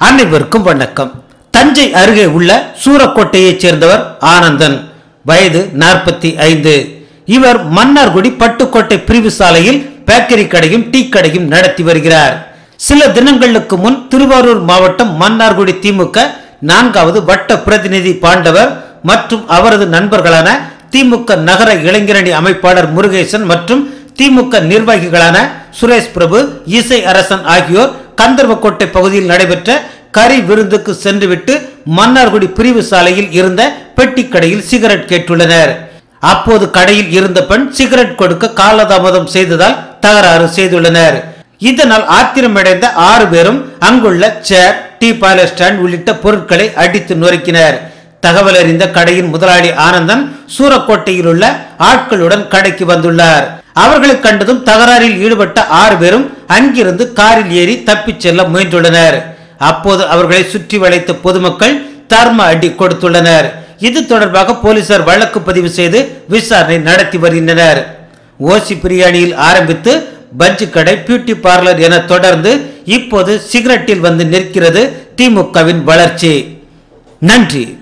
அனைவருக்கும் வணக்கம் தஞ்சை அருகே உள்ள சூரக்கோட்டையைச் சேர்ந்தவர் ஆனந்தன் வயது நாற்பத்தி ஐந்து இவர் மன்னார்குடி பட்டுக்கோட்டை பிரிவு சாலையில் பேக்கரி கடையும் டீ கடையும் நடத்தி வருகிறார் சில தினங்களுக்கு முன் திருவாரூர் மாவட்டம் மன்னார்குடி திமுக நான்காவது வட்ட பிரதிநிதி பாண்டவர் மற்றும் அவரது நண்பர்களான திமுக நகர இளைஞரணி அமைப்பாளர் முருகேசன் மற்றும் திமுக நிர்வாகிகளான சுரேஷ் பிரபு இசை அரசன் ஆகியோர் கந்தர்வக்கோட்டை பகுதியில் நடைபெற்ற கறி விருந்துக்கு சென்றுவிட்டு மன்னார்குடி பிரிவு சாலையில் இருந்த பெட்டி கடையில் சிகரெட் கேட்டுள்ளனர் அப்போது கடையில் இருந்த பெண் சிகரெட் கொடுக்க காலதாமதம் செய்ததால் தகராறு செய்துள்ளனர் இதனால் ஆத்திரமடைந்த ஆறு பேரும் அங்குள்ள சேர் டீ பார்லர் ஸ்டாண்ட் உள்ளிட்ட பொருட்களை அடித்து நொறுக்கினர் தகவல் அறிந்த கடையின் முதலாளி ஆனந்தன் சூரக்கோட்டையில் உள்ள ஆட்களுடன் கடைக்கு வந்துள்ளார் அவர்களை கண்டதும் தகராறில் ஈடுபட்ட ஆறு பேரும் அங்கிருந்து காரில் ஏறி தப்பிச் செல்ல முயன்றுள்ளனர் அப்போது அவர்களை சுற்றி வளைத்த பொதுமக்கள் தர்ம அடி கொடுத்துள்ளனர் இது தொடர்பாக போலீசார் வழக்கு பதிவு செய்து விசாரணை நடத்தி வருகின்றனர் ஓசி பிரியாணியில் ஆரம்பித்து பஜ்ஜி கடை பியூட்டி பார்லர் என தொடர்ந்து இப்போது சிகரெட்டில் வந்து நிற்கிறது திமுகவின் வளர்ச்சி நன்றி